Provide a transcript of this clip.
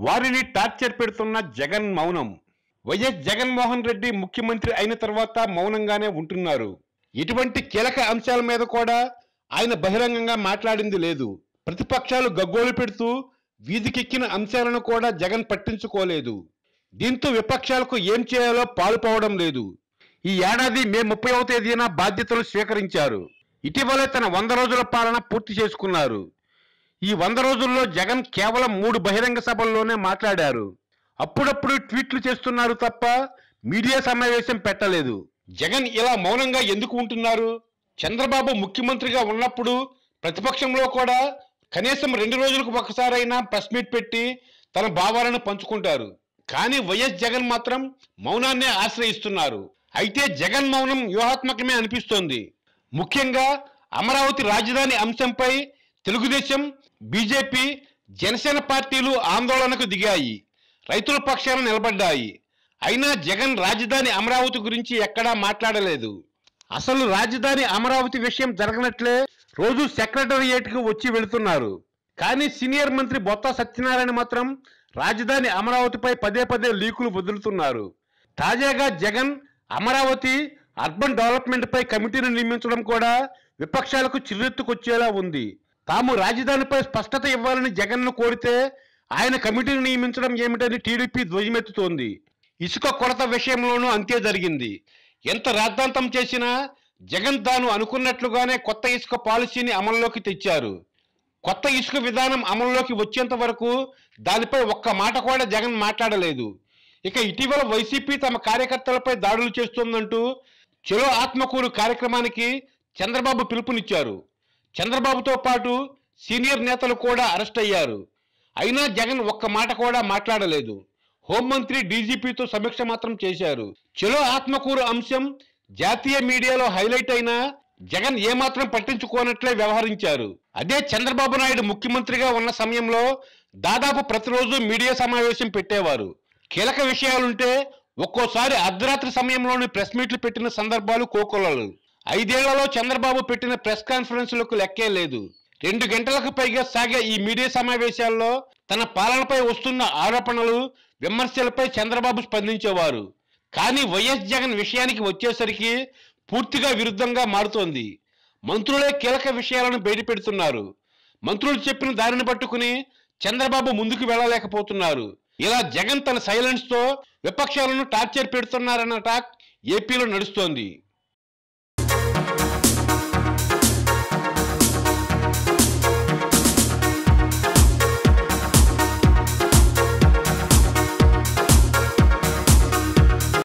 వారిని టార్చర్ పెడుతున్న జగన్ మౌనం వైఎస్ జగన్మోహన్ రెడ్డి ముఖ్యమంత్రి అయిన తర్వాత మౌనంగానే ఉంటున్నారు ఇటువంటి కీలక అంశాల మీద కూడా ఆయన బహిరంగంగా మాట్లాడింది లేదు ప్రతిపక్షాలు గగ్గోలు పెడుతూ వీధికెక్కిన అంశాలను కూడా జగన్ పట్టించుకోలేదు దీంతో విపక్షాలకు ఏం చేయాలో పాలుపోవడం లేదు ఈ ఏడాది మే ముప్పైవ తేదీన బాధ్యతలు స్వీకరించారు ఇటీవలే తన వంద రోజుల పాలన పూర్తి చేసుకున్నారు ఈ వంద రోజుల్లో జగన్ కేవలం మూడు బహిరంగ సభల్లోనే మాట్లాడారు అప్పుడప్పుడు ట్వీట్లు చేస్తున్నారు తప్ప మీడియా సమావేశం పెట్టలేదు జగన్ ఇలా మౌనంగా ఎందుకు ఉంటున్నారు చంద్రబాబు ముఖ్యమంత్రిగా ఉన్నప్పుడు ప్రతిపక్షంలో కూడా కనీసం రెండు రోజులకు ఒకసారైనా ప్రెస్ మీట్ పెట్టి తన భావాలను పంచుకుంటారు కానీ వైఎస్ జగన్ మాత్రం మౌనాన్నే ఆశ్రయిస్తున్నారు అయితే జగన్ మౌనం వ్యూహాత్మకమే అనిపిస్తోంది ముఖ్యంగా అమరావతి రాజధాని అంశంపై తెలుగుదేశం బీజేపీ జనసేన పార్టీలు ఆందోళనకు దిగాయి రైతుల పక్షాన నిలబడ్డాయి అయినా జగన్ రాజధాని అమరావతి గురించి ఎక్కడా మాట్లాడలేదు అసలు రాజధాని అమరావతి విషయం జరగనట్లే రోజు సెక్రటరియేట్కి వచ్చి వెళుతున్నారు కానీ సీనియర్ మంత్రి బొత్స సత్యనారాయణ మాత్రం రాజధాని అమరావతిపై పదే పదే లీకులు వదులుతున్నారు తాజాగా జగన్ అమరావతి అర్బన్ డెవలప్మెంట్ పై కమిటీని నియమించడం కూడా విపక్షాలకు చిర్రెత్తుకొచ్చేలా ఉంది తాము రాజధానిపై స్పష్టత ఇవ్వాలని జగన్ను కోరితే ఆయన కమిటీని నియమించడం ఏమిటని టీడీపీ ధ్వజమెత్తుతోంది ఇసుక కొరత విషయంలోనూ అంతే జరిగింది ఎంత రాద్ధాంతం చేసినా జగన్ తాను అనుకున్నట్లుగానే కొత్త ఇసుక పాలసీని అమల్లోకి తెచ్చారు కొత్త ఇసుక విధానం అమల్లోకి వచ్చేంత వరకు దానిపై ఒక్క మాట కూడా జగన్ మాట్లాడలేదు ఇక ఇటీవల వైసీపీ తమ కార్యకర్తలపై దాడులు చేస్తోందంటూ చెలో ఆత్మకూరు కార్యక్రమానికి చంద్రబాబు పిలుపునిచ్చారు చంద్రబాబుతో పాటు సీనియర్ నేతలు కూడా అరెస్ట్ అయ్యారు అయినా జగన్ ఒక్క మాట కూడా మాట్లాడలేదు హోంమంత్రి డీజీపీతో సమీక్ష మాత్రం చేశారు చెలో ఆత్మకూరు అంశం జాతీయ మీడియాలో హైలైట్ అయినా జగన్ ఏమాత్రం పట్టించుకోనట్లే వ్యవహరించారు అదే చంద్రబాబు నాయుడు ముఖ్యమంత్రిగా ఉన్న సమయంలో దాదాపు ప్రతిరోజు మీడియా సమావేశం పెట్టేవారు కీలక విషయాలుంటే ఒక్కోసారి అర్ధరాత్రి సమయంలోని ప్రెస్ మీట్లు పెట్టిన సందర్భాలు కోకొల్లలు ఐదేళ్లలో చంద్రబాబు పెట్టిన ప్రెస్ కాన్ఫరెన్స్లకు లెక్కే లేదు రెండు గంటలకు పైగా సాగే ఈ మీడియా సమావేశాల్లో తన పాలనపై వస్తున్న ఆరోపణలు విమర్శలపై చంద్రబాబు స్పందించేవారు కానీ వైఎస్ జగన్ విషయానికి వచ్చేసరికి పూర్తిగా విరుద్ధంగా మారుతోంది మంత్రులే కీలక విషయాలను బయటపెడుతున్నారు మంత్రులు చెప్పిన దారిని పట్టుకుని చంద్రబాబు ముందుకు వెళ్ళలేకపోతున్నారు ఇలా జగన్ తన సైలెన్స్ తో విపక్షాలను టార్చర్ పెడుతున్నారన్న టాక్ ఏపీలో నడుస్తోంది